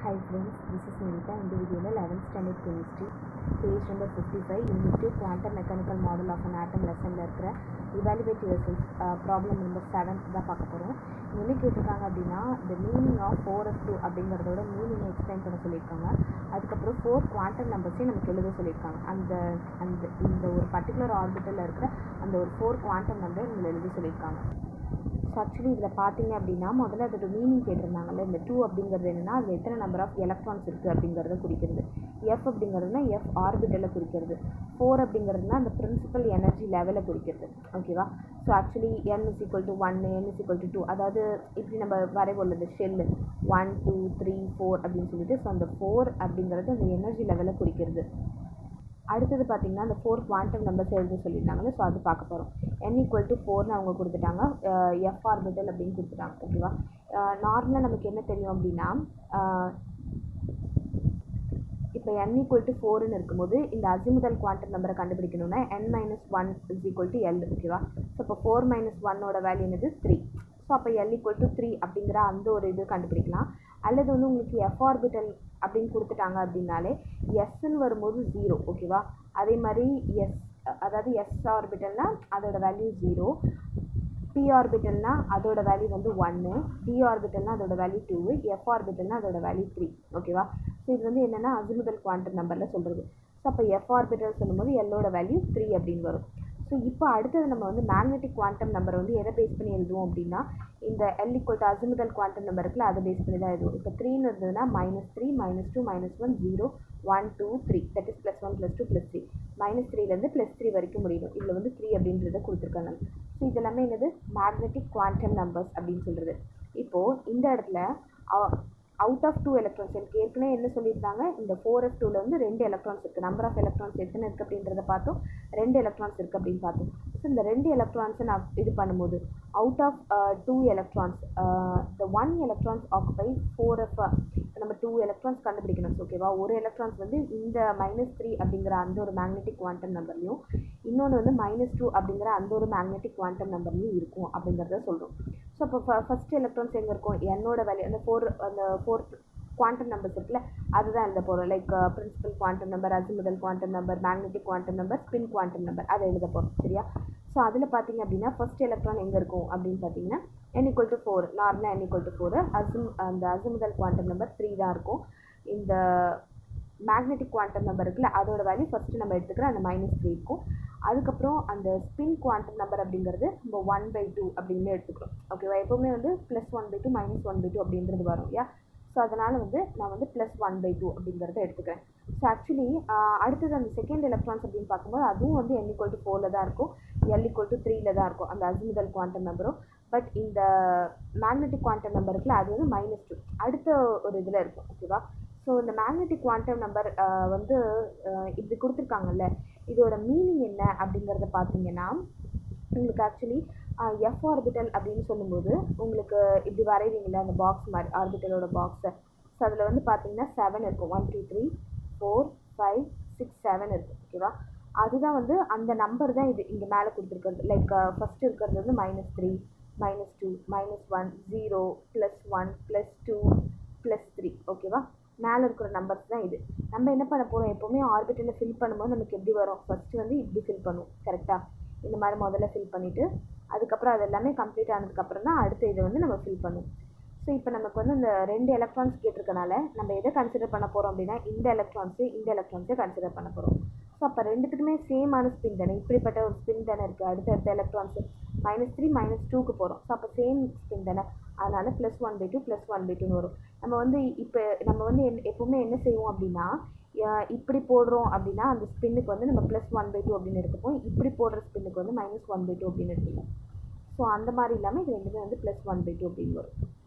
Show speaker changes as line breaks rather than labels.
Hi friends, this is Nita. இந்த வீடியோவில் 11th standard chemistry page number 55 unit 2 quantum mechanical model of an atom lessonல இருக்கிற evaluate yourself uh, problem number 7 தான் பார்க்க போகிறோம் என்ன கேட்டிருக்காங்க அப்படின்னா the meaning of 4f2 அப்படிங்கிறதோட மீனிங் எக்ஸ்பிளைன் பண்ண சொல்லியிருக்காங்க அதுக்கப்புறம் ஃபோர் குவாண்டம் நம்பர்ஸையும் நமக்கு எழுத சொல்லியிருக்காங்க அந்த அந்த இந்த ஒரு பர்டிகுலர் ஆர்பிட்டலில் இருக்கிற அந்த ஒரு ஃபோர் குவாண்டம் நம்பர் இதில் எழுத சொல்லியிருக்காங்க ஸோ ஆக்சுவலி இதில் பார்த்தீங்க அப்படின்னா முதல்ல அதோட மீனிங் கேட்டிருந்தாங்கல்ல இந்த டூ அப்படிங்கிறது என்னென்னா அது எத்தனை நம்பர் ஆஃப் எலக்ட்ரான்ஸ் இருக்குது அப்படிங்கிறத குறிக்கிறது எஃப் அப்படிங்கிறதுனா எஃப் ஆர்பிட்டலை குறிக்கிறது ஃபோர் அப்படிங்கிறதுனா அந்த பிரின்சிபல் எனர்ஜி லெவலை குறிக்கிறது ஓகேவா so actually n is equal to ஒன்று n is equal to two அதாவது இப்படி நம்ம வரைவோம் இந்த shell one two three four அப்படின்னு சொல்லிட்டு ஸோ அந்த ஃபோர் அப்படிங்கிறது அந்த எனர்ஜி லெவலை குறிக்கிறது அடுத்தது பார்த்தீங்கன்னா அந்த ஃபோர் குவாண்டம் நம்பர்ஸ் எழுத சொல்லியிருந்தாங்கல்ல ஸோ அது பார்க்க போகிறோம் என் ஈக்குவல் டு ஃபோர்னு அவங்க கொடுத்துட்டாங்க எஃப் ஆர்பிட்டல் அப்படின்னு கொடுத்துட்டாங்க ஓகேவா நார்மலாக நமக்கு என்ன தெரியும் அப்படின்னா இப்போ என் ஈக்குவல் டு ஃபோர்னு இருக்கும்போது இந்த அசிமுதல் குவாண்டம் நம்பரை கண்டுபிடிக்கணும்னா n minus one is equal to l ஓகேவா ஸோ இப்போ ஃபோர் மைனஸ் ஒன்னோட வேல்யூ என்னது த்ரீ ஸோ அப்போ எல் ஈக்குவல் டு த்ரீ அப்படிங்கிற அந்த ஒரு இது கண்டுபிடிக்கலாம் அல்லது வந்து உங்களுக்கு எஃப் ஆர்பிட்டல் அப்படின்னு கொடுத்துட்டாங்க அப்படின்னாலே எஸ்ன்னு வரும்போது ஜீரோ ஓகேவா அதே மாதிரி எஸ் அதாவது எஸ் ஆர்பிட்டல்னா அதோட வேல்யூ ஜீரோ பி ஆர்பிட்டல்னா அதோட வேல்யூ வந்து ஒன்று டி ஆர்பிட்டல்னா அதோட வேல்யூ டூ எஃப் ஆர்பிட்டல்னா அதோட வேல்யூ த்ரீ ஓகேவா ஸோ இது வந்து என்னென்னா அசிமுதல் குவாண்டம் நம்பரில் சொல்கிறது ஸோ அப்போ எஃப் ஆர்பிட்டல் சொல்லும்போது எல்லோட வேல்யூ த்ரீ அப்படின்னு வரும் ஸோ இப்போ அடுத்தது நம்ம வந்து மேக்னெட்டிக் குவாண்டம் நம்பர் வந்து எதை பேஸ் பண்ணி எழுதுவோம் அப்படின்னா இந்த l equal to azimuthal quantum number இருக்குல்ல அதை பேஸ் பண்ணி தான் எழுதுவோம் இப்போ த்ரீன்னு இருந்ததுன்னா minus three minus two minus one zero one two three that is plus one plus two plus three minus த்ரீலேருந்து ப்ளஸ் த்ரீ வரைக்கும் முடியும் இதில் வந்து த்ரீ அப்படின்றத கொடுத்துருக்காங்க ஸோ இது எல்லாமே என்னது மேக்னெட்டிக் குவாண்டம் நம்பர்ஸ் அப்படின்னு சொல்கிறது இப்போது இந்த இடத்துல அவுட் ஆஃப் டூ எலக்ட்ரான்ஸ் எனக்கு ஏற்கனவே என்ன சொல்லியிருந்தாங்க இந்த ஃபோர் எஃப் டூவில் வந்து ரெண்டு எலக்ட்ரான்ஸ் இருக்குது நம்பர் ஆஃப் எலக்ட்ரான்ஸ் எத்தனை இருக்குது அப்படின்றத பார்த்தோம் ரெண்டு எலக்ட்ரான்ஸ் இருக்குது அப்படின்னு பார்த்தோம் ஸோ இந்த ரெண்டு எலக்ட்ரான்ஸை நான் இது பண்ணும்போது out of two electrons the one electrons occupy four f நம்ம டூ எலக்ட்ரான்ஸ் கண்டுபிடிக்கணும் ஓகேவா ஒரு எலக்ட்ரான்ஸ் வந்து இந்த மைனஸ் த்ரீ அப்படிங்கிற அந்த ஒரு மேக்னெட்டிக் குவாண்டம் நம்பர்லையும் இன்னொன்று வந்து மைனஸ் டூ அப்படிங்கிற அந்த ஒரு மேக்னெட்டிக் குவாண்டம் நம்பர்லையும் இருக்கும் அப்படிங்கிறத சொல்கிறோம் ஸோ இப்போ ஃபஸ்ட் எலக்ட்ரான்ஸ் எங்கே இருக்கும் என்னோட வேல்யூ அந்த ஃபோர் அந்த ஃபோர் குவாண்டம் நம்பர்ஸ் இருக்குல்ல அதுதான் எழுத போகிறோம் like principal quantum number azimuthal quantum number magnetic quantum number spin quantum number அதை எழுத போகிறோம் சரியா ஸோ அதில் பார்த்தீங்க அப்படின்னா ஃபர்ஸ்ட் எலக்ட்ரான் எங்கே இருக்கும் அப்படின்னு பார்த்தீங்கன்னா என் ஈக்குவல் டு ஃபோர் நார்மலாக என் ஈக்குவல் டு ஃபோர் அசிம் அந்த அசிமுதல் குவாண்டம் நம்பர் த்ரீ தான் இருக்கும் இந்த மேக்னெட்டிக் குவாண்டம் நம்பர் இருக்குல்ல அதோட வேல்யூ ஃபஸ்ட்டு நம்ம எடுத்துக்கிற அந்த மைனஸ் த்ரீ இருக்கும் அதுக்கப்புறம் அந்த ஸ்பின் குவாண்டம் நம்பர் அப்படிங்கிறது நம்ம ஒன் பை டூ அப்படின்னு எடுத்துக்கிறோம் ஓகேவா எப்போவுமே வந்து plus one by two minus one by two அப்படின்றது வரும் யா ஸோ அதனால் வந்து நான் வந்து ப்ளஸ் ஒன் பை டூ அப்படிங்கிறத எடுத்துக்கிறேன் ஸோ ஆக்சுவலி அடுத்தது அந்த செகண்ட் எலக்ட்ரான்ஸ் அப்படின்னு பார்க்கும்போது அதுவும் வந்து என் ஈக்குவல் டு ஃபோரில் தான் இருக்கும் எல் ஈக்குவல் டு த்ரீல தான் இருக்கும் அந்த அசிமுதல் குவாண்டம் நம்பரும் பட் இந்த மேக்னெட்டிக் குவாண்டம் நம்பர் இருக்குல்ல அது வந்து மைனஸ் டூ அடுத்த ஒரு இதில் இருக்கும் ஓகேவா ஸோ இந்த மேக்னெட்டிக் குவாண்டம் நம்பர் வந்து இப்படி கொடுத்துருக்காங்கல்ல இதோட மீனிங் என்ன அப்படிங்கிறத பார்த்தீங்கன்னா உங்களுக்கு ஆக்சுவலி எஃப் ஆர்பிட்டல் அப்படின்னு சொல்லும்போது உங்களுக்கு இப்படி வரைவீங்களே அந்த பாக்ஸ் மாதிரி ஆர்பிட்டலோட பாக்ஸை ஸோ அதில் வந்து பார்த்தீங்கன்னா செவன் இருக்கும் one two three four five six seven இருக்குது ஓகேவா அதுதான் வந்து அந்த நம்பர் தான் இது இங்கே மேலே கொடுத்துருக்கிறது லைக் ஃபஸ்ட்டு இருக்கிறது வந்து minus three minus two minus one zero plus one plus two plus three ஓகேவா மேலே இருக்கிற நம்பர்ஸ் தான் இது நம்ம என்ன பண்ண போகிறோம் எப்போவுமே ஆர்பிட்டலில் ஃபில் பண்ணும்போது நமக்கு எப்படி வரும் ஃபஸ்ட்டு வந்து இப்படி ஃபில் பண்ணுவோம் கரெக்டாக இந்த மாதிரி முதல்ல ஃபில் பண்ணிவிட்டு அதுக்கப்புறம் அது எல்லாமே கம்ப்ளீட் ஆனதுக்கப்புறம் தான் அடுத்த இதை வந்து நம்ம ஃபில் பண்ணுவோம் ஸோ இப்போ நமக்கு வந்து இந்த ரெண்டு எலக்ட்ரான்ஸ் கேட்டிருக்கனால நம்ம எதை கன்சிடர் பண்ண போகிறோம் அப்படின்னா இந்த எலக்ட்ரான்ஸு இந்த எலக்ட்ரான்ஸை கன்சிடர் பண்ண போகிறோம் ஸோ அப்போ ரெண்டுத்துக்குமே சேமான ஸ்பின் தானே இப்படிப்பட்ட ஒரு ஸ்பின் தானே இருக்குது அடுத்தடுத்த எலக்ட்ரான்ஸு மைனஸ் த்ரீ மைனஸ் டூக்கு போகிறோம் ஸோ அப்போ சேம் ஸ்பின் தானே அதனால் plus one by two plus one by டூன்னு வரும் நம்ம வந்து இப்போ நம்ம வந்து என் எப்போவுமே என்ன செய்வோம் அப்படின்னா இப்படி போடுறோம் அப்படின்னா அந்த ஸ்பின்னுக்கு வந்து நம்ம ப்ளஸ் ஒன் பை டூ அப்படின்னு எடுத்துப்போம் இப்படி போடுற ஸ்பின்னுக்கு வந்து மைனஸ் ஒன் பை டூ அப்படின்னு எடுத்துப்போம் ஸோ அந்த மாதிரி இல்லாமல் இது ரெண்டுமே வந்து ப்ளஸ் ஒன் பை டூ அப்படின்னு வரும்